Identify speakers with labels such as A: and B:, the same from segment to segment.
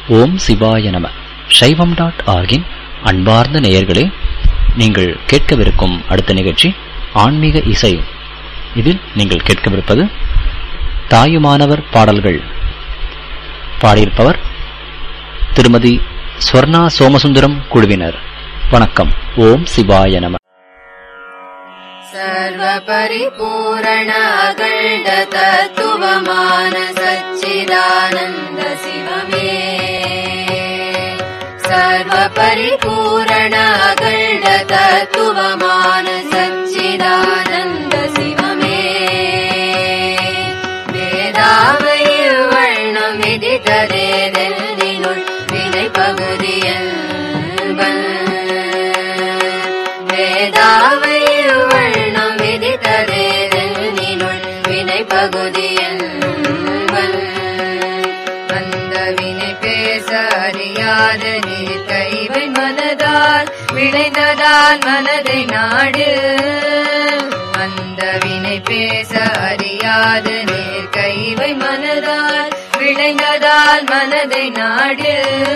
A: ஓம் சிவாய நம சைவம் டாட் ஆர்கின் அன்பார்ந்த நேயர்களே நீங்கள் கேட்கவிருக்கும் அடுத்த நிகழ்ச்சி ஆன்மீக இசை இதில் நீங்கள் கேட்கவிருப்பது தாயுமானவர் பாடல்கள் பாடியிருப்பவர் திருமதி ஸ்வர்ணா சோமசுந்தரம் குழுவினர் வணக்கம் ஓம் சிவாய நம
B: सर्वपरिपूर्ण अगण्ड तत्त्वमान सच्चिदानन्द शिवमे सर्वपरिपूर्ण अगण्ड तत्त्वमान सच्चिदानन्द शिवमे வேதாவையில் வண்ணம் விதித்ததேதெல்லினுள் வினை பகுதியல் வேதாவையில் வண்ணம் விதித்ததேதெல்லினுள் வினை பகுதியல் அந்த வினை பேச அறியாத நீ கைவை மனதால் விளைந்ததால் மனதை நாடு அந்த வினை பேச அறியாத நீர் கைவை மனதால் விளைந்ததால் மனதை நாடு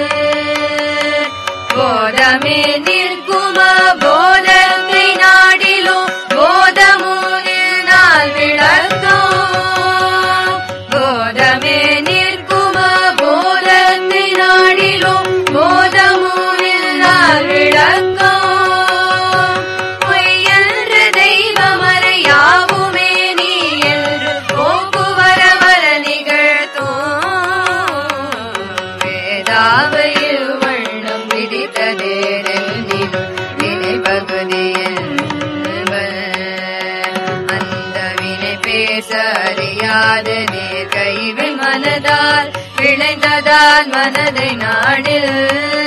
B: போதமே நிற்குமா போதத்தை நாடிலும் போதமூனில் நாள் விளக்கம் போதமே நிற்குமா போதத்தை நாடிலும் போதமூனில் நாள் விளக்கம் பொய்யென்ற தெய்வமறை யாவுமே நீ என்று போக்குவர வர நிகழ்த்தும் வேதாவையில் வண்ணம் விதித்ததேனில் வினை பகுதியில் அந்த வினை பேச அறியாத நீர் கைவில் மனதால் விளைந்ததால் மனதை நாடில்